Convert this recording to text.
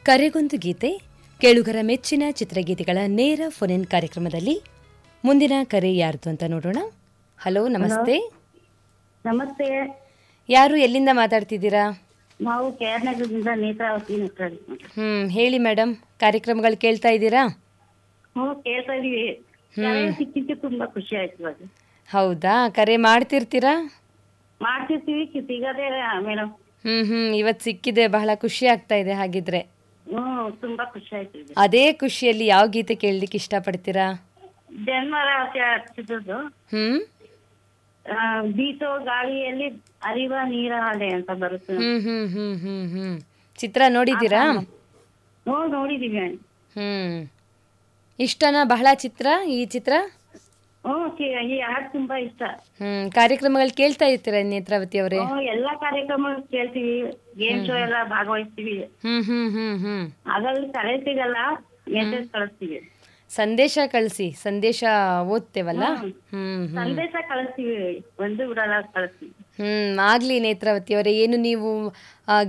ಕರೆಗೊಂದು ಗೀತೆ ಕೇಳುಗರ ಮೆಚ್ಚಿನ ಚಿತ್ರಗೀತೆಗಳ ನೇರ ಫೋನ್ ಕಾರ್ಯಕ್ರಮದಲ್ಲಿ ಮುಂದಿನ ಕರೆ ಯಾರ್ದು ಅಂತ ನೋಡೋಣ ಹಲೋ ನಮಸ್ತೆ ನಮಸ್ತೆ ಯಾರು ಎಲ್ಲಿಂದ ಮಾತಾಡ್ತಿದ್ದೀರಾ ನಾವು ಕೇರಳದಿಂದ ನೇತ್ರಾವತಿ ಮಾತಾಡಿ ಹ್ಮ್ ಹೇಳಿ ಮೇಡಮ್ ಕಾರ್ಯಕ್ರಮಗಳು ಕೇಳ್ತಾ ಇದ್ದೀರಾ ಹ್ಞೂ ಕೇಳ್ತಾ ಇದೀವಿ ಕರೆ ಸಿಕ್ಕಿದ್ದು ತುಂಬಾ ಖುಷಿ ಆಯ್ತು ಅದು ಹೌದಾ ಕರೆ ಮಾಡ್ತಿರ್ತೀರಾ ಮಾಡ್ತಿರ್ತೀವಿ ಕಿ- ಸಿಗದೇ ಮೇಡಮ್ ಹ್ಮ್ ಹ್ಮ್ ಇವತ್ತು ಸಿಕ್ಕಿದೆ ಬಹಳ ಖುಷಿ ಆಗ್ತಾ ಇದೆ ಹಾಗಿದ್ರೆ ಹ್ಞೂ ತುಂಬಾ ಖುಷಿ ಆಯ್ತು ಇದು ಅದೇ ಖುಷಿಯಲ್ಲಿ ಯಾವ ಗೀತೆ ಕೇಳಲಿಕ್ಕೆ ಇಷ್ಟಪಡ್ತೀರಾ ಜನ್ಮರಾಶಿ ಹಚ್ಚಿದ್ದು ಹ್ಮ್ ಬೀಸೋ ಗಾಳಿಯಲ್ಲಿ ಅರಿವ ನೀರ ಅಲೆ ಅಂತ ಬರುತ್ತೆ ಹ್ಮ್ ಹ್ಮ್ ಹ್ಮ್ ಹ್ಮ್ ಹ್ಮ್ ಚಿತ್ರ ನೋಡಿದ್ದೀರಾ ಹ್ಞೂ ನೋಡಿದೀವಿ ಹ್ಮ್ ಇಷ್ಟನಾ ಬಹಳ ಚಿತ್ರ ಈ ಚಿತ್ರ ಹ್ಞೂ ಕಿ- ಈ ಹಾಡು ತುಂಬಾ ಇಷ್ಟ ಹ್ಮ್ ಕಾರ್ಯಕ್ರಮಗಳು ಕೇಳ್ತಾ ಇರ್ತೀರಾ ನೇತ್ರಾವತಿ ಅವರೇ ಹ್ಞೂ ಎಲ್ಲಾ ಕಾರ್ಯಕ್ರಮ ಕೇಳ್ತೀವಿ ಗೇಮ್ ಶೋ ಎಲ್ಲ ಭಾಗವಹಿಸ್ತೀವಿ ಹ್ಮ್ ಹ್ಮ್ ಹ್ಮ್ ಹ್ಮ್ ಅದ್ರಲ್ಲಿ ಕರೆ ಸಿಗಲ್ಲ ಮೆಸೇಜ್ ಕಳಿಸ್ತೀವಿ ಸಂದೇಶ ಕಳಿಸಿ ಸಂದೇಶ ಓದ್ತೇವಲ್ಲ ಹ್ಮ್ ಹ್ಮ್ ಸಂದೇಶ ಕಳಿಸ್ತೀವಿ ಒಂದು ಬಿಡಲ್ಲ ಕಳಿಸ್ತೀವಿ ಹ್ಮ್ ಆಗ್ಲಿ ನೇತ್ರಾವತಿ ಅವರೇ ಏನು ನೀವು ಆ,